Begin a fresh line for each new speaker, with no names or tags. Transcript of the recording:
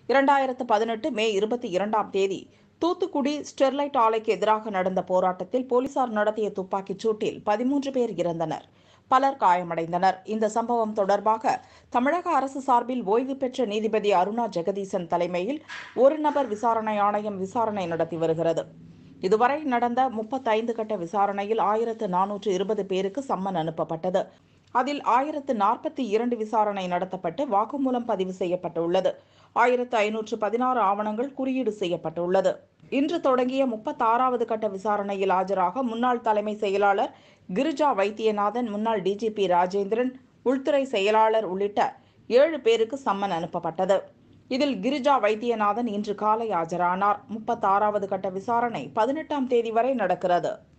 இரண்டாயிரத்து பதினெட்டு மே இருபத்தி இரண்டாம் தேதி தூத்துக்குடி ஸ்டெர்லைட் ஆலைக்கு எதிராக நடந்த போராட்டத்தில் போலீசார் நடத்திய துப்பாக்கிச் சூட்டில் பதிமூன்று பேர் இறந்தனர் பலர் காயமடைந்தனர் இந்த சம்பவம் தொடர்பாக தமிழக அரசு சார்பில் ஓய்வு பெற்ற நீதிபதி அருணா ஜெகதீசன் தலைமையில் ஒரு நபர் விசாரணை ஆணையம் விசாரணை நடத்தி வருகிறது இதுவரை நடந்த முப்பத்தைந்து கட்ட விசாரணையில் ஆயிரத்து நானூற்று இருபது பேருக்கு சம்மன் அனுப்பப்பட்டது அதில் ஆயிரத்து நாற்பத்தி இரண்டு விசாரணை நடத்தப்பட்டு வாக்குமூலம் பதிவு செய்யப்பட்டுள்ளது ஆயிரத்து ஐநூற்று பதினாறு ஆவணங்கள் குறியீடு செய்யப்பட்டுள்ளது இன்று தொடங்கிய முப்பத்தாறாவது கட்ட விசாரணையில் ஆஜராக முன்னாள் தலைமை செயலாளர் கிரிஜா வைத்தியநாதன் முன்னாள் டிஜிபி ராஜேந்திரன் உள்துறை செயலாளர் உள்ளிட்ட ஏழு பேருக்கு சம்மன் அனுப்பப்பட்டது இதில் கிரிஜா வைத்தியநாதன் இன்று காலை ஆஜரானார் முப்பத்தாறாவது கட்ட விசாரணை பதினெட்டாம் தேதி வரை நடக்கிறது